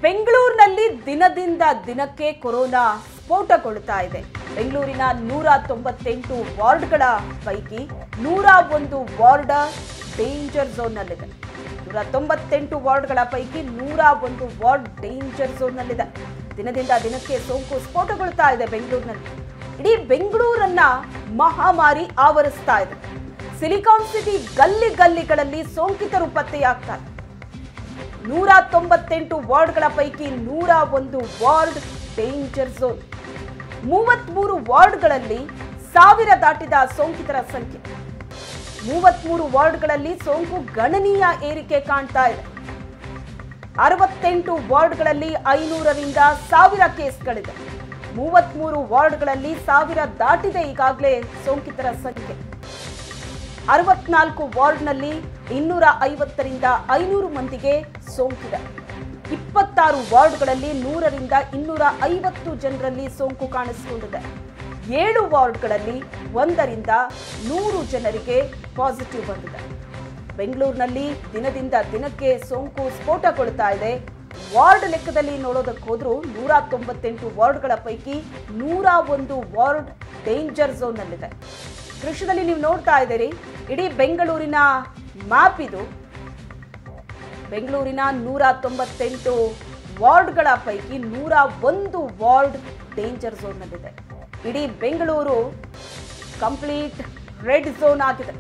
ಬೆಂಗಳೂರಿನಲ್ಲಿ ದಿನದಿಂದ ದಿನಕ್ಕೆ ಕೊರೋನಾ ಸ್ಫೋಟಗೊಳ್ತಾ ಇದೆ ಬೆಂಗಳೂರಿನ ನೂರ ತೊಂಬತ್ತೆಂಟು ವಾರ್ಡ್ಗಳ ಪೈಕಿ ನೂರ ಒಂದು ವಾರ್ಡ್ ಡೇಂಜರ್ ಝೋನ್ನಲ್ಲಿದೆ ನೂರ ತೊಂಬತ್ತೆಂಟು ವಾರ್ಡ್ಗಳ ಪೈಕಿ ನೂರ ಒಂದು ವಾರ್ಡ್ ಡೇಂಜರ್ ಝೋನ್ನಲ್ಲಿದೆ ದಿನದಿಂದ ದಿನಕ್ಕೆ ಸೋಂಕು ಸ್ಫೋಟಗೊಳ್ತಾ ಇದೆ ಬೆಂಗಳೂರಿನಲ್ಲಿ ಇಡೀ ಬೆಂಗಳೂರನ್ನ ಮಹಾಮಾರಿ ಆವರಿಸ್ತಾ ಇದೆ ಸಿಲಿಕಾನ್ ಸಿಟಿ ಗಲ್ಲಿ ಗಲ್ಲಿಗಳಲ್ಲಿ ಸೋಂಕಿತರು ಪತ್ತೆಯಾಗ್ತಾರೆ ನೂರ ತೊಂಬತ್ತೆಂಟು ವಾರ್ಡ್ಗಳ ಪೈಕಿ ನೂರ ಒಂದು ವಾರ್ಡ್ ಡೇಂಜರ್ ಝೋನ್ ಮೂವತ್ಮೂರು ವಾರ್ಡ್ಗಳಲ್ಲಿ ಸಾವಿರ ದಾಟಿದ ಸೋಂಕಿತರ ಸಂಖ್ಯೆ ಮೂವತ್ಮೂರು ವಾರ್ಡ್ಗಳಲ್ಲಿ ಸೋಂಕು ಗಣನೀಯ ಏರಿಕೆ ಕಾಣ್ತಾ ಇದೆ ಅರವತ್ತೆಂಟು ವಾರ್ಡ್ಗಳಲ್ಲಿ ಐನೂರರಿಂದ ಸಾವಿರ ಕೇಸ್ಗಳಿದೆ ಮೂವತ್ಮೂರು ವಾರ್ಡ್ಗಳಲ್ಲಿ ಸಾವಿರ ದಾಟಿದೆ ಈಗಾಗಲೇ ಸೋಂಕಿತರ ಸಂಖ್ಯೆ ಅರವತ್ನಾಲ್ಕು ವಾರ್ಡ್ನಲ್ಲಿ ಇನ್ನೂರ ಐವತ್ತರಿಂದ ಐನೂರು ಮಂದಿಗೆ ಸೋಂಕಿದೆ ಇಪ್ಪತ್ತಾರು ವಾರ್ಡ್ಗಳಲ್ಲಿ ನೂರರಿಂದ ಇನ್ನೂರ ಐವತ್ತು ಜನರಲ್ಲಿ ಸೋಂಕು ಕಾಣಿಸಿಕೊಂಡಿದೆ ಏಳು ವಾರ್ಡ್ಗಳಲ್ಲಿ ಒಂದರಿಂದ ನೂರು ಜನರಿಗೆ ಪಾಸಿಟಿವ್ ಬಂದಿದೆ ಬೆಂಗಳೂರಿನಲ್ಲಿ ದಿನದಿಂದ ದಿನಕ್ಕೆ ಸೋಂಕು ಸ್ಫೋಟಗೊಳ್ತಾ ಇದೆ ವಾರ್ಡ್ ಲೆಕ್ಕದಲ್ಲಿ ನೋಡೋದಕ್ಕೆ ಹೋದ್ರೂ ನೂರ ತೊಂಬತ್ತೆಂಟು ವಾರ್ಡ್ಗಳ ಪೈಕಿ ನೂರ ಒಂದು ವಾರ್ಡ್ ಡೇಂಜರ್ ಝೋನ್ನಲ್ಲಿದೆ ದೃಶ್ಯದಲ್ಲಿ ನೀವು ನೋಡ್ತಾ ಇದ್ದೀರಿ ಇಡೀ ಬೆಂಗಳೂರಿನ ಮ್ಯಾಪ್ ಇದು ಬೆಂಗಳೂರಿನ ನೂರ ತೊಂಬತ್ತೆಂಟು ವಾರ್ಡ್ಗಳ ಪೈಕಿ ನೂರ ಒಂದು ವಾರ್ಡ್ ಡೇಂಜರ್ ಝೋನ್ನಲ್ಲಿದೆ ಇಡೀ ಬೆಂಗಳೂರು ಕಂಪ್ಲೀಟ್ ರೆಡ್ ಝೋನ್ ಆಗಿದೆ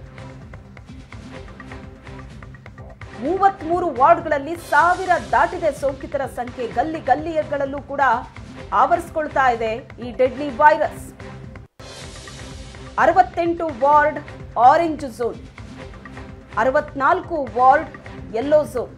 ಮೂವತ್ಮೂರು ವಾರ್ಡ್ಗಳಲ್ಲಿ ಸಾವಿರ ದಾಟಿದೆ ಸೋಂಕಿತರ ಸಂಖ್ಯೆ ಗಲ್ಲಿ ಗಲ್ಲಿಗಳಲ್ಲೂ ಕೂಡ ಆವರಿಸ್ಕೊಳ್ತಾ ಇದೆ ಈ ಡೆಡ್ಲಿ ವೈರಸ್ ಅರವತ್ತೆಂಟು ವಾರ್ಡ್ ಆರೆಂಜ್ ಝೋನ್ ಅರವತ್ನಾಲ್ಕು ವಾರ್ಡ್ ಯೆಲ್ಲೋ ಝೋನ್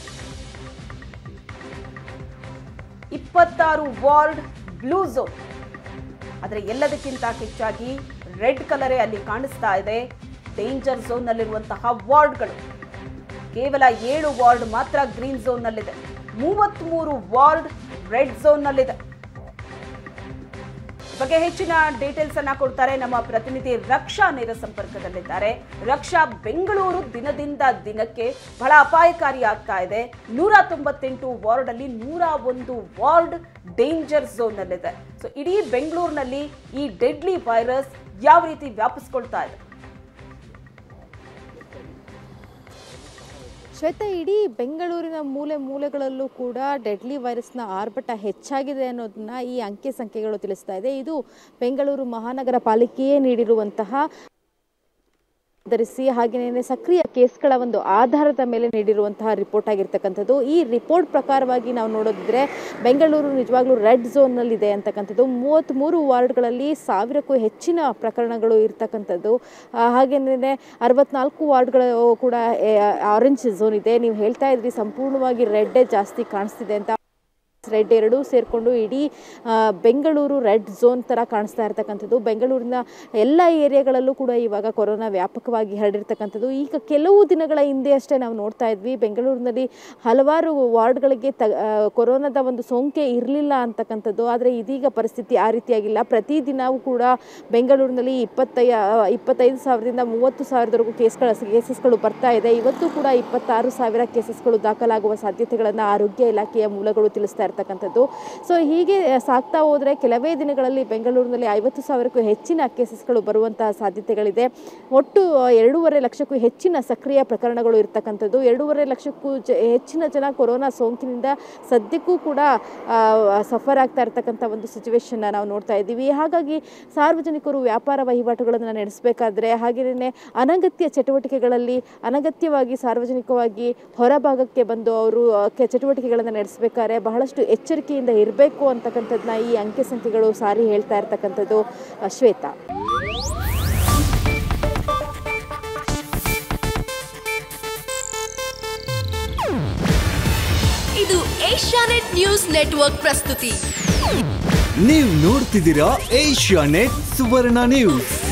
ಇಪ್ಪತ್ತಾರು ವಾರ್ಡ್ ಬ್ಲೂ ಝೋನ್ ಆದರೆ ಎಲ್ಲದಕ್ಕಿಂತ ಹೆಚ್ಚಾಗಿ ರೆಡ್ ಕಲರೇ ಅಲ್ಲಿ ಕಾಣಿಸ್ತಾ ಇದೆ ಡೇಂಜರ್ ಝೋನ್ನಲ್ಲಿರುವಂತಹ ವಾರ್ಡ್ಗಳು ಕೇವಲ ಏಳು ವಾರ್ಡ್ ಮಾತ್ರ ಗ್ರೀನ್ ಝೋನ್ನಲ್ಲಿದೆ ಮೂವತ್ತ್ಮೂರು ವಾರ್ಡ್ ರೆಡ್ ಝೋನ್ನಲ್ಲಿದೆ ಈ ಬಗ್ಗೆ ಹೆಚ್ಚಿನ ಡೀಟೇಲ್ಸ್ ಅನ್ನ ಕೊಡ್ತಾರೆ ನಮ್ಮ ಪ್ರತಿನಿಧಿ ರಕ್ಷಾ ನೇರ ಸಂಪರ್ಕದಲ್ಲಿದ್ದಾರೆ ರಕ್ಷಾ ಬೆಂಗಳೂರು ದಿನದಿಂದ ದಿನಕ್ಕೆ ಬಹಳ ಅಪಾಯಕಾರಿ ಆಗ್ತಾ ಇದೆ ನೂರ ತೊಂಬತ್ತೆಂಟು ವಾರ್ಡ್ ಅಲ್ಲಿ ನೂರ ಒಂದು ವಾರ್ಡ್ ಡೇಂಜರ್ ಝೋನ್ ನಲ್ಲಿದೆ ಸೊ ಇಡೀ ಬೆಂಗಳೂರಿನಲ್ಲಿ ಈ ಡೆಡ್ಲಿ ವೈರಸ್ ಯಾವ ರೀತಿ ವ್ಯಾಪಿಸ್ಕೊಳ್ತಾ ಇದೆ ಶ್ವೇತಾ ಇಡೀ ಬೆಂಗಳೂರಿನ ಮೂಲೆ ಮೂಲೆಗಳಲ್ಲೂ ಕೂಡ ಡೆಡ್ಲಿ ವೈರಸ್ನ ಆರ್ಭಟ ಹೆಚ್ಚಾಗಿದೆ ಅನ್ನೋದನ್ನ ಈ ಅಂಕೆ ಸಂಖ್ಯೆಗಳು ತಿಳಿಸ್ತಾ ಇದೆ ಇದು ಬೆಂಗಳೂರು ಮಹಾನಗರ ಪಾಲಿಕೆಯೇ ನೀಡಿರುವಂತಹ ಧರಿಸಿ ಹಾಗೆಯೇ ಸಕ್ರಿಯ ಕೇಸ್ಗಳ ಒಂದು ಆಧಾರದ ಮೇಲೆ ನೀಡಿರುವಂತಹ ರಿಪೋರ್ಟ್ ಆಗಿರ್ತಕ್ಕಂಥದ್ದು ಈ ರಿಪೋರ್ಟ್ ಪ್ರಕಾರವಾಗಿ ನಾವು ನೋಡೋದಿದ್ರೆ ಬೆಂಗಳೂರು ನಿಜವಾಗ್ಲೂ ರೆಡ್ ಝೋನ್ನಲ್ಲಿದೆ ಅಂತಕ್ಕಂಥದ್ದು ಮೂವತ್ತ್ಮೂರು ವಾರ್ಡ್ಗಳಲ್ಲಿ ಸಾವಿರಕ್ಕೂ ಹೆಚ್ಚಿನ ಪ್ರಕರಣಗಳು ಇರ್ತಕ್ಕಂಥದ್ದು ಆ, ಹಾಗೇನೇ ಅರವತ್ನಾಲ್ಕು ವಾರ್ಡ್ಗಳು ಕೂಡ ಆರೆಂಜ್ ಝೋನ್ ಇದೆ ನೀವು ಹೇಳ್ತಾ ಇದ್ರಿ ಸಂಪೂರ್ಣವಾಗಿ ರೆಡ್ಡೇ ಜಾಸ್ತಿ ಕಾಣಿಸ್ತಿದೆ ಅಂತ ರೆಡ್ ಎರಡೂ ಸೇರಿಕೊಂಡು ಇಡೀ ಆ, ಬೆಂಗಳೂರು ರೆಡ್ ಝೋನ್ ಥರ ಕಾಣಿಸ್ತಾ ಇರ್ತಕ್ಕಂಥದ್ದು ಬೆಂಗಳೂರಿನ ಎಲ್ಲ ಏರಿಯಾಗಳಲ್ಲೂ ಕೂಡ ಇವಾಗ ಕೊರೋನಾ ವ್ಯಾಪಕವಾಗಿ ಹರಡಿರ್ತಕ್ಕಂಥದ್ದು ಈಗ ಕೆಲವು ದಿನಗಳ ಹಿಂದೆ ಅಷ್ಟೇ ನಾವು ನೋಡ್ತಾ ಇದ್ವಿ ಬೆಂಗಳೂರಿನಲ್ಲಿ ಹಲವಾರು ವಾರ್ಡ್ಗಳಿಗೆ ತ ಆ, ಕೊರೋನಾದ ಒಂದು ಸೋಂಕೆ ಇರಲಿಲ್ಲ ಅಂತಕ್ಕಂಥದ್ದು ಆದರೆ ಇದೀಗ ಪರಿಸ್ಥಿತಿ ಆ ರೀತಿಯಾಗಿಲ್ಲ ಪ್ರತಿದಿನವೂ ಕೂಡ ಬೆಂಗಳೂರಿನಲ್ಲಿ ಇಪ್ಪತ್ತೈ ಇಪ್ಪತ್ತೈದು ಸಾವಿರದಿಂದ ಮೂವತ್ತು ಸಾವಿರದವರೆಗೂ ಕೇಸ್ಗಳ ಕೇಸಸ್ಗಳು ಬರ್ತಾ ಇದೆ ಇವತ್ತು ಕೂಡ ಇಪ್ಪತ್ತಾರು ಸಾವಿರ ಕೇಸಸ್ಗಳು ದಾಖಲಾಗುವ ಸಾಧ್ಯತೆಗಳನ್ನು ಆರೋಗ್ಯ ಇಲಾಖೆಯ ಮೂಲಗಳು ತಿಳಿಸ್ತಾ ಇರ್ತಕ್ಕಂಥದ್ದು ಸೊ ಹೀಗೆ ಸಾಗ್ತಾ ಹೋದರೆ ಕೆಲವೇ ದಿನಗಳಲ್ಲಿ ಬೆಂಗಳೂರಿನಲ್ಲಿ ಐವತ್ತು ಸಾವಿರಕ್ಕೂ ಹೆಚ್ಚಿನ ಕೇಸಸ್ಗಳು ಬರುವಂತಹ ಸಾಧ್ಯತೆಗಳಿದೆ ಒಟ್ಟು ಎರಡೂವರೆ ಲಕ್ಷಕ್ಕೂ ಹೆಚ್ಚಿನ ಸಕ್ರಿಯ ಪ್ರಕರಣಗಳು ಇರ್ತಕ್ಕಂಥದ್ದು ಎರಡೂವರೆ ಲಕ್ಷಕ್ಕೂ ಜ ಹೆಚ್ಚಿನ ಜನ ಕೊರೋನಾ ಸೋಂಕಿನಿಂದ ಸದ್ಯಕ್ಕೂ ಕೂಡ ಸಫರ್ ಆಗ್ತಾ ಇರ್ತಕ್ಕಂಥ ಒಂದು ಸಿಚುವೇಶನ್ನ ನಾವು ನೋಡ್ತಾ ಇದ್ದೀವಿ ಹಾಗಾಗಿ ಸಾರ್ವಜನಿಕರು ವ್ಯಾಪಾರ ವಹಿವಾಟುಗಳನ್ನು ನಡೆಸಬೇಕಾದ್ರೆ ಹಾಗೆಯೇ ಅನಗತ್ಯ ಚಟುವಟಿಕೆಗಳಲ್ಲಿ ಅನಗತ್ಯವಾಗಿ ಸಾರ್ವಜನಿಕವಾಗಿ ಹೊರಭಾಗಕ್ಕೆ ಬಂದು ಅವರು ಆ, ಕೆ- ಚಟುವಟಿಕೆಗಳನ್ನು ನಡೆಸಬೇಕಾದ್ರೆ ಬಹಳಷ್ಟು ಎಚ್ಚರಿಕೆಯಿಂದ ಇರಬೇಕು ಅಂತಕ್ಕಂಥದ್ದನ್ನ ಈ ಅಂಕೆ ಸಂಖ್ಯೆಗಳು ಸಾರಿ ಹೇಳ್ತಾ ಇರ್ತಕ್ಕಂಥದ್ದು ಆ, ಶ್ವೇತಾ ಇದು ಏಷ್ಯಾನೆಟ್ ನ್ಯೂಸ್ ನೆಟ್ವರ್ಕ್ ಪ್ರಸ್ತುತಿ ನೀವು ನೋಡ್ತಿದ್ದೀರಾ ಏಷ್ಯಾ ನೆಟ್ ಸುವರ್ಣ ನ್ಯೂಸ್